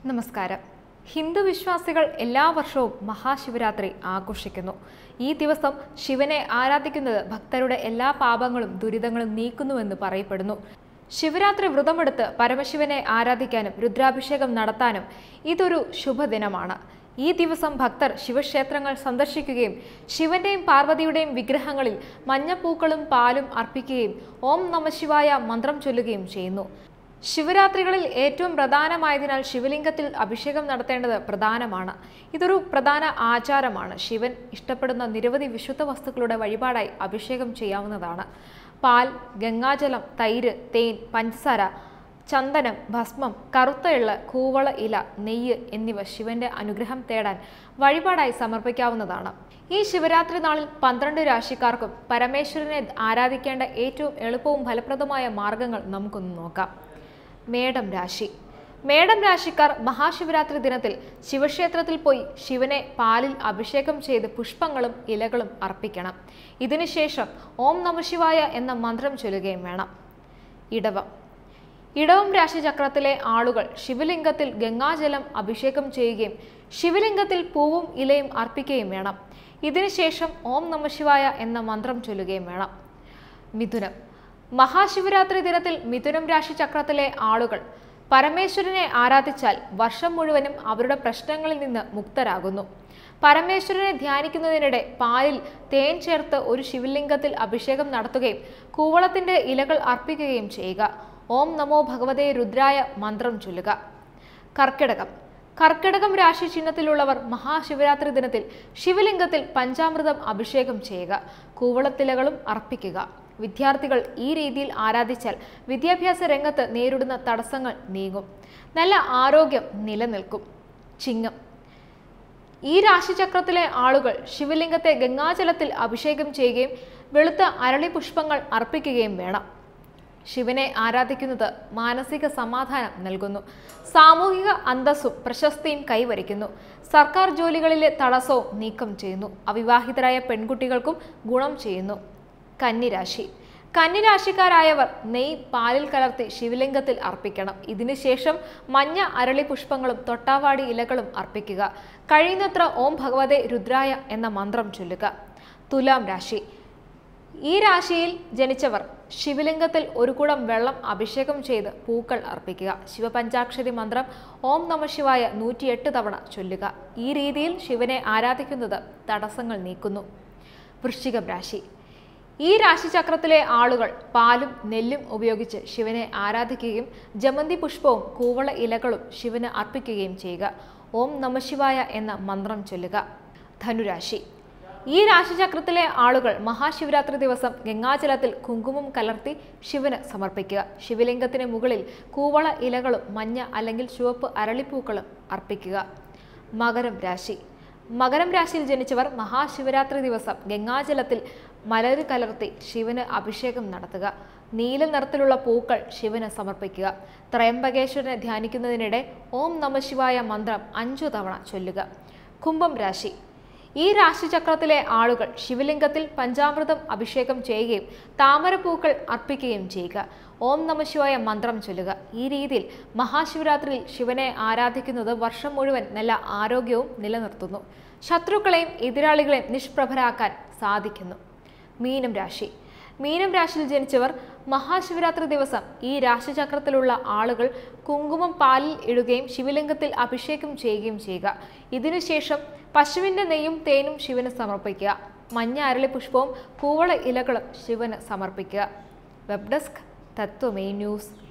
നമസ്കാരം ഹിന്ദു വിശ്വാസികൾ എല്ലാ വർഷവും മഹാശിവരാത്രി ആഘോഷിക്കുന്നു ഈ ദിവസം ശിവനെ ആരാധിക്കുന്നത് ഭക്തരുടെ എല്ലാ പാപങ്ങളും ദുരിതങ്ങളും നീക്കുന്നുവെന്ന് പറയപ്പെടുന്നു ശിവരാത്രി വ്രതമെടുത്ത് പരമശിവനെ ആരാധിക്കാനും രുദ്രാഭിഷേകം നടത്താനും ഇതൊരു ശുഭദിനമാണ് ഈ ദിവസം ഭക്തർ ശിവക്ഷേത്രങ്ങൾ സന്ദർശിക്കുകയും ശിവന്റെയും പാർവതിയുടെയും വിഗ്രഹങ്ങളിൽ മഞ്ഞപ്പൂക്കളും പാലും അർപ്പിക്കുകയും ഓം നമശിവായ മന്ത്രം ചൊല്ലുകയും ചെയ്യുന്നു ശിവരാത്രികളിൽ ഏറ്റവും പ്രധാനമായതിനാൽ ശിവലിംഗത്തിൽ അഭിഷേകം നടത്തേണ്ടത് പ്രധാനമാണ് ഇതൊരു പ്രധാന ആചാരമാണ് ശിവൻ ഇഷ്ടപ്പെടുന്ന നിരവധി വിശുദ്ധ വസ്തുക്കളുടെ വഴിപാടായി അഭിഷേകം ചെയ്യാവുന്നതാണ് പാൽ ഗംഗാജലം തൈര് തേൻ പഞ്ചസാര ചന്ദനം ഭസ്മം കറുത്ത എള്ള് കൂവള ഇല നെയ്യ് എന്നിവ ശിവന്റെ അനുഗ്രഹം തേടാൻ വഴിപാടായി സമർപ്പിക്കാവുന്നതാണ് ഈ ശിവരാത്രി നാളിൽ പന്ത്രണ്ട് രാശിക്കാർക്കും പരമേശ്വരനെ ആരാധിക്കേണ്ട ഏറ്റവും എളുപ്പവും ഫലപ്രദമായ മാർഗങ്ങൾ നമുക്കൊന്ന് നോക്കാം മേടം രാശി മേടം രാശിക്കാർ മഹാശിവരാത്രി ദിനത്തിൽ ശിവക്ഷേത്രത്തിൽ പോയി ശിവനെ പാലിൽ അഭിഷേകം ചെയ്ത് പുഷ്പങ്ങളും ഇലകളും അർപ്പിക്കണം ഇതിനുശേഷം ഓം നമശിവായ എന്ന മന്ത്രം ചൊല്ലുകയും വേണം ഇടവം ഇടവം രാശിചക്രത്തിലെ ആളുകൾ ശിവലിംഗത്തിൽ ഗംഗാജലം അഭിഷേകം ചെയ്യുകയും ശിവലിംഗത്തിൽ പൂവും ഇലയും അർപ്പിക്കുകയും വേണം ഇതിനുശേഷം ഓം നമശിവായ എന്ന മന്ത്രം ചൊല്ലുകയും വേണം മിഥുനം മഹാശിവരാത്രി ദിനത്തിൽ മിഥുനം രാശിചക്രത്തിലെ ആളുകൾ പരമേശ്വരനെ ആരാധിച്ചാൽ വർഷം മുഴുവനും അവരുടെ പ്രശ്നങ്ങളിൽ നിന്ന് മുക്തരാകുന്നു പരമേശ്വരനെ ധ്യാനിക്കുന്നതിനിടെ പാലിൽ തേൻ ചേർത്ത് ഒരു ശിവലിംഗത്തിൽ അഭിഷേകം നടത്തുകയും കൂവളത്തിന്റെ ഇലകൾ അർപ്പിക്കുകയും ചെയ്യുക ഓം നമോ ഭഗവതേ രുദ്രായ മന്ത്രം ചൊല്ലുക കർക്കിടകം കർക്കിടകം രാശി ചിഹ്നത്തിലുള്ളവർ മഹാശിവരാത്രി ദിനത്തിൽ ശിവലിംഗത്തിൽ പഞ്ചാമൃതം അഭിഷേകം ചെയ്യുക കൂവളത്തിലകളും അർപ്പിക്കുക വിദ്യാർത്ഥികൾ ഈ രീതിയിൽ ആരാധിച്ചാൽ വിദ്യാഭ്യാസ രംഗത്ത് നേരിടുന്ന തടസ്സങ്ങൾ നീങ്ങും നല്ല ആരോഗ്യം നിലനിൽക്കും ചിങ്ങം ഈ രാശിചക്രത്തിലെ ആളുകൾ ശിവലിംഗത്തെ ഗംഗാജലത്തിൽ അഭിഷേകം ചെയ്യുകയും വെളുത്ത അരളി പുഷ്പങ്ങൾ അർപ്പിക്കുകയും വേണം ശിവനെ ആരാധിക്കുന്നത് മാനസിക സമാധാനം നൽകുന്നു സാമൂഹിക അന്തസ്സും പ്രശസ്തിയും കൈവരിക്കുന്നു സർക്കാർ ജോലികളിലെ തടസ്സവും നീക്കം ചെയ്യുന്നു അവിവാഹിതരായ പെൺകുട്ടികൾക്കും ഗുണം ചെയ്യുന്നു കന്നിരാശി കന്നിരാശിക്കാരായവർ നെയ് പാലിൽ കലർത്തി ശിവലിംഗത്തിൽ അർപ്പിക്കണം ഇതിനുശേഷം മഞ്ഞ അരളി പുഷ്പങ്ങളും തൊട്ടാവാടി ഇലകളും അർപ്പിക്കുക കഴിയുന്നത്ര ഓം ഭഗവതെ രുദ്രായ എന്ന മന്ത്രം ചൊല്ലുക തുലാം രാശി ഈ രാശിയിൽ ജനിച്ചവർ ശിവലിംഗത്തിൽ ഒരു കുടം വെള്ളം അഭിഷേകം ചെയ്ത് പൂക്കൾ അർപ്പിക്കുക ശിവപഞ്ചാക്ഷരി മന്ത്രം ഓം നമശിവായ നൂറ്റിയെട്ട് തവണ ചൊല്ലുക ഈ രീതിയിൽ ശിവനെ ആരാധിക്കുന്നത് തടസ്സങ്ങൾ നീക്കുന്നു വൃശ്ചികം രാശി ഈ രാശിചക്രത്തിലെ ആളുകൾ പാലും നെല്ലും ഉപയോഗിച്ച് ശിവനെ ആരാധിക്കുകയും ജമന്തി പുഷ്പവും കൂവള ഇലകളും ശിവന് അർപ്പിക്കുകയും ചെയ്യുക ഓം നമശിവായ എന്ന മന്ത്രം ചൊല്ലുക ധനുരാശി ഈ രാശിചക്രത്തിലെ ആളുകൾ മഹാശിവരാത്രി ദിവസം ഗംഗാജലത്തിൽ കുങ്കുമം കലർത്തി ശിവന് സമർപ്പിക്കുക ശിവലിംഗത്തിന് മുകളിൽ കൂവള ഇലകളും മഞ്ഞ അല്ലെങ്കിൽ ചുവപ്പ് അരളിപ്പൂക്കളും അർപ്പിക്കുക മകരം രാശി മകരം രാശിയിൽ ജനിച്ചവർ മഹാശിവരാത്രി ദിവസം ഗംഗാജലത്തിൽ മലര് കലർത്തി ശിവന് അഭിഷേകം നടത്തുക നീല നിറത്തിലുള്ള പൂക്കൾ ശിവന് സമർപ്പിക്കുക ത്രയംബകേശ്വരനെ ധ്യാനിക്കുന്നതിനിടെ ഓം നമശിവായ മന്ത്രം അഞ്ചു തവണ ചൊല്ലുക കുംഭം രാശി ഈ രാശിചക്രത്തിലെ ആളുകൾ ശിവലിംഗത്തിൽ പഞ്ചാമൃതം അഭിഷേകം ചെയ്യുകയും താമരപ്പൂക്കൾ അർപ്പിക്കുകയും ചെയ്യുക ഓം നമശിവായ മന്ത്രം ചൊല്ലുക ഈ രീതിയിൽ മഹാശിവരാത്രിയിൽ ശിവനെ ആരാധിക്കുന്നത് വർഷം മുഴുവൻ നല്ല ആരോഗ്യവും നിലനിർത്തുന്നു ശത്രുക്കളെയും എതിരാളികളെയും നിഷ്പ്രഭരാക്കാൻ സാധിക്കുന്നു മീനം രാശി മീനം രാശിയിൽ ജനിച്ചവർ മഹാശിവരാത്രി ദിവസം ഈ രാശിചക്രത്തിലുള്ള ആളുകൾ കുങ്കുമം പാലിൽ ഇടുകയും ശിവലിംഗത്തിൽ അഭിഷേകം ചെയ്യുകയും ചെയ്യുക ഇതിനുശേഷം പശുവിൻ്റെ നെയ്യും തേനും ശിവന് സമർപ്പിക്കുക മഞ്ഞ അരളി പുഷ്പവും കൂവള ഇലകളും ശിവന് സമർപ്പിക്കുക വെബ് ഡെസ്ക് തത്വമേ ന്യൂസ്